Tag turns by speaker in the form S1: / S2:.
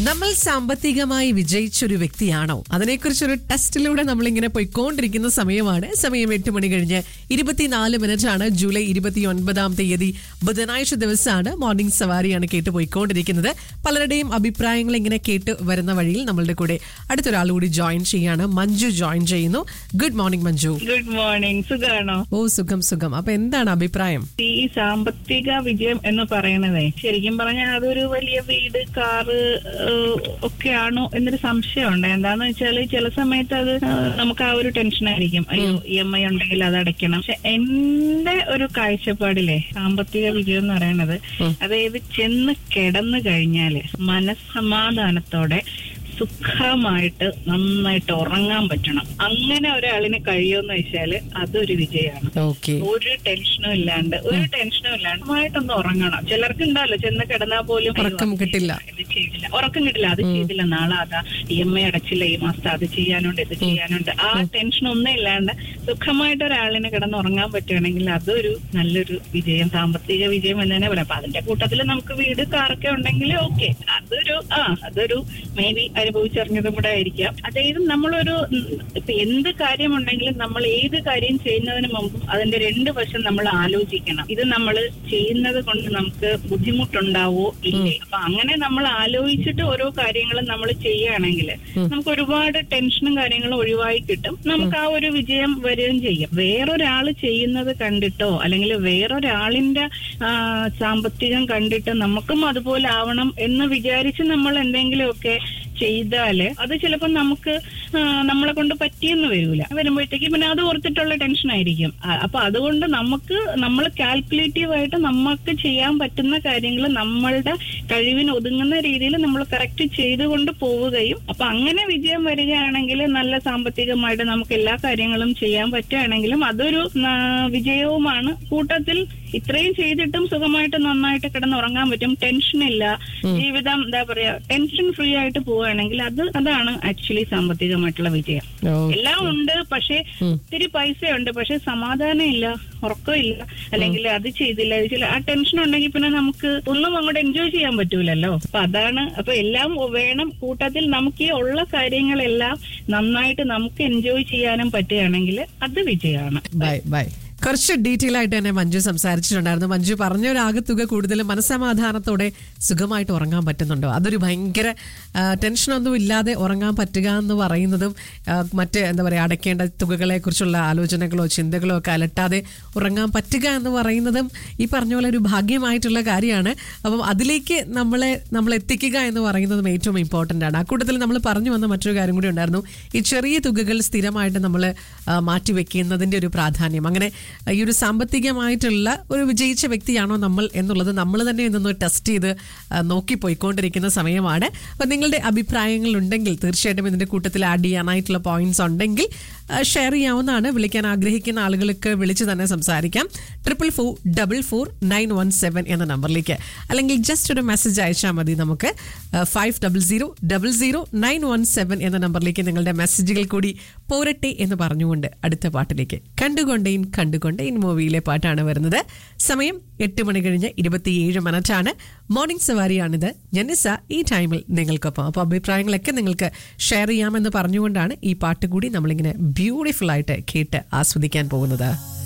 S1: നമ്മൾ സാമ്പത്തികമായി വിജയിച്ചൊരു വ്യക്തിയാണോ അതിനെക്കുറിച്ചൊരു ടെസ്റ്റിലൂടെ നമ്മളിങ്ങനെ പോയിക്കൊണ്ടിരിക്കുന്ന സമയമാണ് സമയം എട്ട് മണി കഴിഞ്ഞ് ഇരുപത്തിനാല് മിനിറ്റ് ആണ് ജൂലൈ ഇരുപത്തി ഒൻപതാം തീയതി ബുധനാഴ്ച ദിവസമാണ് മോർണിംഗ് സവാരിയാണ് കേട്ട് പോയിക്കൊണ്ടിരിക്കുന്നത് പലരുടെയും അഭിപ്രായങ്ങൾ ഇങ്ങനെ കേട്ട് വരുന്ന വഴിയിൽ നമ്മളുടെ കൂടെ അടുത്തൊരാൾ കൂടി ജോയിൻ ചെയ്യാണ് മഞ്ജു ജോയിൻ ചെയ്യുന്നു good morning Manju
S2: good morning സുഖാണോ
S1: ഓ സുഖം സുഖം അപ്പൊ എന്താണ് അഭിപ്രായം
S2: ഈ സാമ്പത്തിക വിജയം എന്ന് പറയണതേ ശരിക്കും പറഞ്ഞാൽ അതൊരു വലിയ വീട് കാറ് ഏഹ്, ഒക്കെയാണോ എന്നൊരു സംശയമുണ്ട് എന്താന്ന് വെച്ചാൽ ചില സമയത്ത് അത് ഏഹ്, നമുക്ക് ആ ഒരു ടെൻഷൻ ആയിരിക്കും അയ്യോ ഇ എം ഐ ഉണ്ടെങ്കിൽ അത് അടയ്ക്കണം പക്ഷെ എന്റെ ഒരു കാഴ്ചപ്പാടിലെ സാമ്പത്തിക വിജയം എന്ന് പറയുന്നത് അതായത് ചെന്ന് കിടന്നു കഴിഞ്ഞാല് മനസ്സമാധാനത്തോടെ സുഖമായിട്ട് നന്നായിട്ട് ഉറങ്ങാൻ പറ്റണം അങ്ങനെ ഒരാളിന് കഴിയുമെന്ന് വെച്ചാല് അതൊരു വിജയമാണ്
S1: ഓക്കെ
S2: ഒരു ടെൻഷനും ഇല്ലാണ്ട് ഒരു ടെൻഷനും ഇല്ലാണ്ട് നന്നായിട്ടൊന്ന് ഉറങ്ങണം ചിലർക്ക് ഉണ്ടല്ലോ ചെന്ന് കിടന്നാ പോലും
S1: ഉറക്കം
S2: അയ്യോ,
S1: കിട്ടില്ല.
S2: ഇത് ചെയ്തില്ല ഉറക്കം കിട്ടില്ല അത് ചെയ്തില്ല നാളെ അതാ ഇ എം ഐ അടച്ചില്ല ഈ മാസത്തെ അത് ചെയ്യാനുണ്ട് ഇത് ചെയ്യാനുണ്ട് ആ ടെൻഷൻ ഒന്നും ഇല്ലാണ്ട് സുഖമായിട്ട് ഒരാളിന് കിടന്ന് ഉറങ്ങാൻ പറ്റുകയാണെങ്കിൽ അതൊരു നല്ലൊരു വിജയം സാമ്പത്തിക വിജയം എന്ന് തന്നെ പറയാം അപ്പൊ അതിന്റെ കൂട്ടത്തിൽ നമുക്ക് വീട് കാറൊക്കെ ഉണ്ടെങ്കിൽ ഓക്കെ അതൊരു ആ അതൊരു മേ ബി അനുഭവിച്ചറിഞ്ഞതും കൂടെ ആയിരിക്കാം അതായത് നമ്മളൊരു ഉം, ഇപ്പൊ എന്ത് കാര്യമുണ്ടെങ്കിലും നമ്മൾ ഏത് കാര്യം ചെയ്യുന്നതിന് മുമ്പും അതിന്റെ രണ്ട് വശം നമ്മൾ ആലോചിക്കണം ഇത് നമ്മൾ ചെയ്യുന്നത് കൊണ്ട് നമുക്ക് ബുദ്ധിമുട്ടുണ്ടാവോ ഇല്ലേ അപ്പൊ അങ്ങനെ നമ്മൾ ആലോചിച്ചിട്ട് ഓരോ കാര്യങ്ങളും നമ്മൾ ചെയ്യുകയാണെങ്കിൽ നമുക്ക് ഒരുപാട് ടെൻഷനും കാര്യങ്ങളും ഒഴിവായി കിട്ടും നമുക്ക് ആ ഒരു വിജയം വരികയും ചെയ്യും വേറൊരാൾ ചെയ്യുന്നത് കണ്ടിട്ടോ അല്ലെങ്കിൽ വേറൊരാളിന്റെ ആ, സാമ്പത്തികം കണ്ടിട്ട് നമുക്കും അതുപോലെ ആവണം എന്ന് വിചാരിച്ച് നമ്മൾ എന്തെങ്കിലുമൊക്കെ ചെയ്താല് അത് ചിലപ്പോൾ നമുക്ക് ആ, നമ്മളെ കൊണ്ട് പറ്റിയെന്ന് വരൂല വരുമ്പോഴത്തേക്ക് പിന്നെ അത് ഓർത്തിട്ടുള്ള ടെൻഷൻ ആയിരിക്കും ആ, അപ്പൊ അതുകൊണ്ട് നമുക്ക് നമ്മൾ കാൽക്കുലേറ്റീവ് ആയിട്ട് നമുക്ക് ചെയ്യാൻ പറ്റുന്ന കാര്യങ്ങൾ നമ്മളുടെ കഴിവിന് ഒതുങ്ങുന്ന രീതിയിൽ നമ്മൾ കറക്റ്റ് ചെയ്തുകൊണ്ട് പോവുകയും അപ്പൊ അങ്ങനെ വിജയം വരികയാണെങ്കിൽ നല്ല സാമ്പത്തികമായിട്ട് നമുക്ക് എല്ലാ കാര്യങ്ങളും ചെയ്യാൻ പറ്റുകയാണെങ്കിലും അതൊരു ആ, വിജയവുമാണ് കൂട്ടത്തിൽ ഇത്രയും ചെയ്തിട്ടും സുഖമായിട്ട് നന്നായിട്ട് കിടന്ന് ഉറങ്ങാൻ പറ്റും ടെൻഷൻ ഇല്ല ജീവിതം എന്താ പറയാ ടെൻഷൻ ഫ്രീ ആയിട്ട് പോവുകയാണെങ്കിൽ അത് അതാണ് ആക്ച്വലി സാമ്പത്തികമായിട്ടുള്ള വിജയം എല്ലാം ഉണ്ട് പക്ഷെ ഒത്തിരി പൈസയുണ്ട് പക്ഷെ സമാധാനം ഇല്ല ഉറക്കമില്ല അല്ലെങ്കിൽ അത് ചെയ്തില്ല ഇത് ചെയ്തില്ല ആ ടെൻഷൻ ഉണ്ടെങ്കിൽ പിന്നെ നമുക്ക് ഒന്നും അങ്ങോട്ട് എൻജോയ് ചെയ്യാൻ പറ്റൂലല്ലോ അപ്പൊ അതാണ് അപ്പൊ എല്ലാം വേണം കൂട്ടത്തിൽ നമുക്ക് ഈ ഉള്ള കാര്യങ്ങളെല്ലാം നന്നായിട്ട് നമുക്ക് എൻജോയ് ചെയ്യാനും പറ്റുകയാണെങ്കിൽ അത് വിജയമാണ്
S1: ബൈ ബൈ കുറച്ച് ഡീറ്റെയിൽ ആയിട്ട് തന്നെ മഞ്ജു സംസാരിച്ചിട്ടുണ്ടായിരുന്നു മഞ്ജു പറഞ്ഞ ഒരു ആകത്തുക കൂടുതൽ മനസ്സമാധാനത്തോടെ സുഖമായിട്ട് ഉറങ്ങാൻ പറ്റുന്നുണ്ടോ അതൊരു ഭയങ്കര ആ, ടെൻഷനൊന്നും ഇല്ലാതെ ഉറങ്ങാൻ പറ്റുക എന്ന് പറയുന്നതും ആ, മറ്റ് എന്താ പറയുക അടയ്ക്കേണ്ട തുകകളെ കുറിച്ചുള്ള ആലോചനകളോ ചിന്തകളോ ഒക്കെ അലട്ടാതെ ഉറങ്ങാൻ പറ്റുക എന്ന് പറയുന്നതും ഈ പറഞ്ഞ പോലെ ഒരു ഭാഗ്യമായിട്ടുള്ള കാര്യമാണ് അപ്പം അതിലേക്ക് നമ്മളെ നമ്മൾ എത്തിക്കുക എന്ന് പറയുന്നതും ഏറ്റവും ഇമ്പോർട്ടൻ്റ് ആണ് ആ കൂട്ടത്തിൽ നമ്മൾ പറഞ്ഞു വന്ന മറ്റൊരു കാര്യം കൂടി ഉണ്ടായിരുന്നു ഈ ചെറിയ തുകകൾ സ്ഥിരമായിട്ട് നമ്മൾ മാറ്റിവെക്കുന്നതിൻ്റെ ഒരു പ്രാധാന്യം അങ്ങനെ ആ, ഈ ഒരു സാമ്പത്തികമായിട്ടുള്ള ഒരു വിജയിച്ച വ്യക്തിയാണോ നമ്മൾ എന്നുള്ളത് നമ്മൾ തന്നെ ഇന്നൊന്ന് ടെസ്റ്റ് ചെയ്ത് ആ, നോക്കി പോയിക്കൊണ്ടിരിക്കുന്ന സമയമാണ് അപ്പം നിങ്ങളുടെ അഭിപ്രായങ്ങൾ ഉണ്ടെങ്കിൽ തീർച്ചയായിട്ടും ഇതിൻ്റെ കൂട്ടത്തിൽ ആഡ് ചെയ്യാനായിട്ടുള്ള പോയിന്റ്സ് ഉണ്ടെങ്കിൽ ഷെയർ ചെയ്യാവുന്നതാണ് വിളിക്കാൻ ആഗ്രഹിക്കുന്ന ആളുകൾക്ക് വിളിച്ച് തന്നെ സംസാരിക്കാം triple four double four nine one seven എന്ന നമ്പറിലേക്ക് അല്ലെങ്കിൽ ജസ്റ്റ് ഒരു മെസ്സേജ് അയച്ചാൽ മതി നമുക്ക് five double zero double zero nine one seven എന്ന നമ്പറിലേക്ക് നിങ്ങളുടെ മെസ്സേജുകൾ കൂടി പോരട്ടെ എന്ന് പറഞ്ഞുകൊണ്ട് അടുത്ത പാട്ടിലേക്ക് കണ്ടുകൊണ്ടേൻ കണ്ടുകൊണ്ടേൻ മൂവിയിലെ പാട്ടാണ് വരുന്നത് സമയം എട്ട് മണി കഴിഞ്ഞ് ഇരുപത്തിയേഴ് മിനിറ്റാണ് മോർണിംഗ് സവാരിയാണിത് ജനിസ ഈ ടൈമിൽ നിങ്ങൾക്കൊപ്പം അപ്പോൾ അഭിപ്രായങ്ങളൊക്കെ നിങ്ങൾക്ക് ഷെയർ ചെയ്യാമെന്ന് പറഞ്ഞുകൊണ്ടാണ് ഈ പാട്ട് കൂടി നമ്മളിങ്ങനെ ബ്യൂട്ടിഫുൾ ആയിട്ട് കേട്ട് ആസ്വദിക്കാൻ പോകുന്നത്